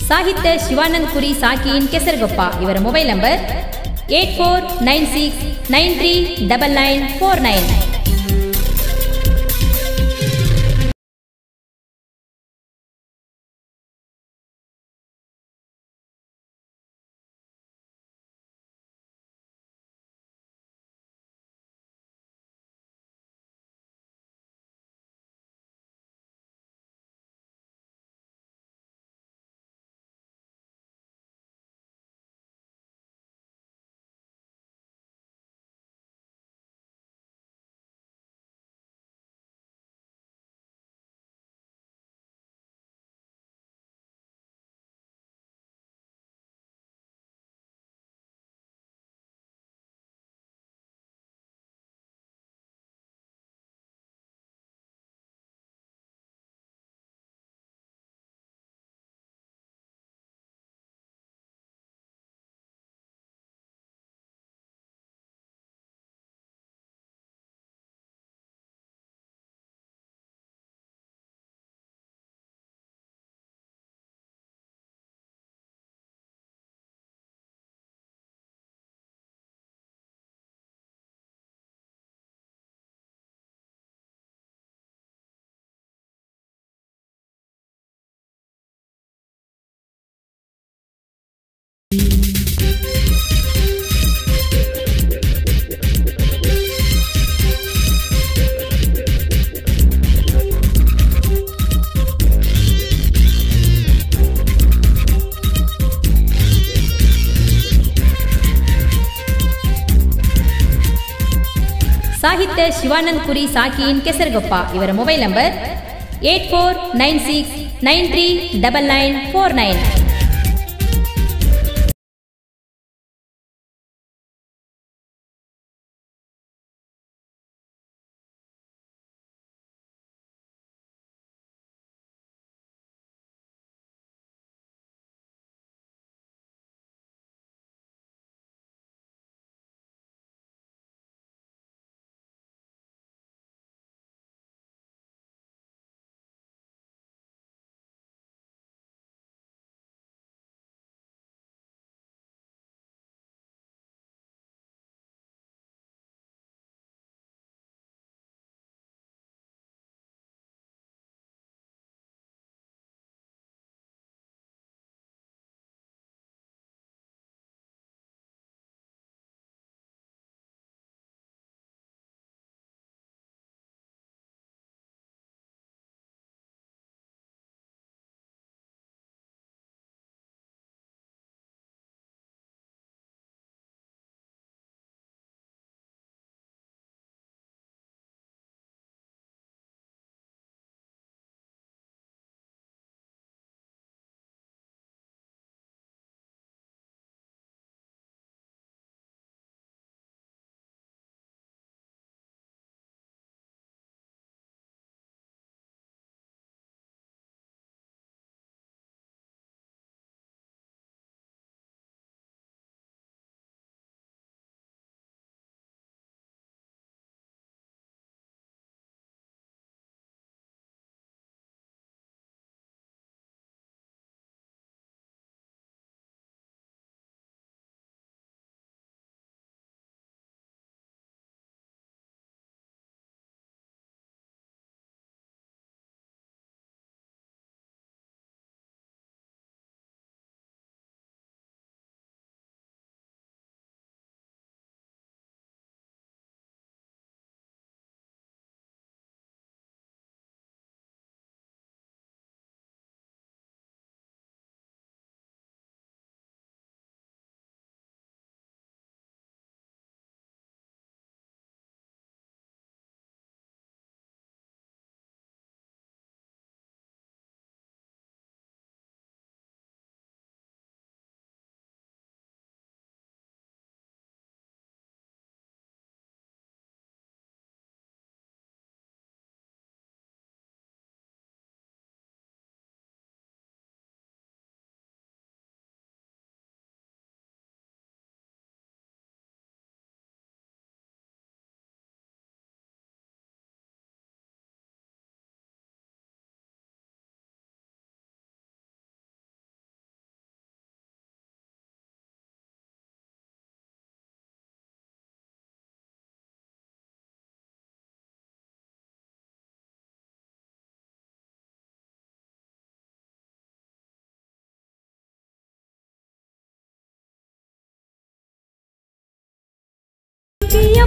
ಸಾಹಿತ್ಯ ಶಿವಾನಂದ್ ಕುರಿ ಸಾಕಿ ಇನ್ ಕೆಸರಗೊಪ್ಪ ಇವರ mobile number eight four nine six nine three double nine four nine ಸಾಹಿತ್ಯ ಶಿವಾನಂದ್ ಕುರಿ ಸಾಕಿ ಇನ್ ಕೆಸರಗೊಪ್ಪ ಇವರ mobile number eight four nine six nine three double nine four nine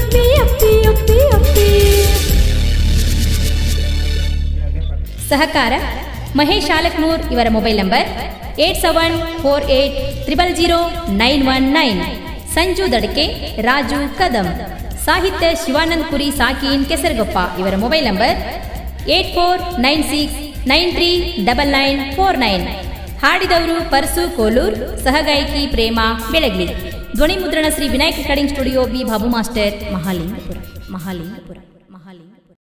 ಅಪ್ಪಿ ಅಪ್ಪಿ ಅಪ್ಪಿ ಅಪ್ಪಿ ಸಹಕಾರ ಮಹೇಶ್ ಆಲಕ್ನೂರ್ ಇವರ mobile number eight seven four eight triple zero nine one nine Sanju Dadake Raju Kadam ಸಾಹಿತ್ಯ ಶಿವಾನಂದ್ ಕುರಿ ಸಾಕೀನ್ ಕೆಸರಗೊಪ್ಪ ಇವರ mobile number eight four nine six nine three double nine four nine ಹಾಡಿದವರು ಪರ್ಸು ಕೋಲೂರ್ ಸಹಗಾಯಕಿ ಪ್ರೇಮ ಬೆಳಗ್ಲಿ ಧ್ವನಿ ಮುದ್ರಣ Shri Vinayaka recording studio B Babu master Mahalingapur Mahalingapur Mahalingapura